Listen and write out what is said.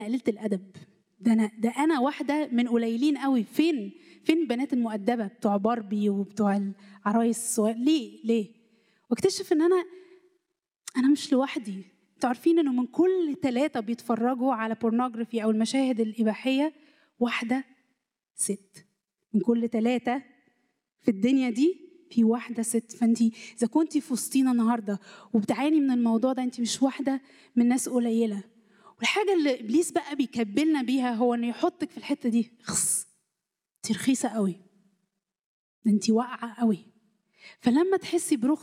قليله الادب ده انا ده انا واحده من قليلين قوي فين فين البنات المؤدبه بتوع باربي وبتوع العرايس الصغير ليه ليه واكتشف ان انا انا مش لوحدي انتوا عارفين انه من كل ثلاثه بيتفرجوا على بورنوجرافي او المشاهد الاباحيه واحده ست من كل ثلاثه في الدنيا دي في واحدة ست فانت إذا كنت في وسطينا النهاردة وبتعاني من الموضوع ده انت مش واحدة من ناس قليلة والحاجة اللي إبليس بقى بيكبلنا بيها هو إنه يحطك في الحتة دي خص انت رخيصة قوي ده انت واقعة قوي فلما تحسي برخص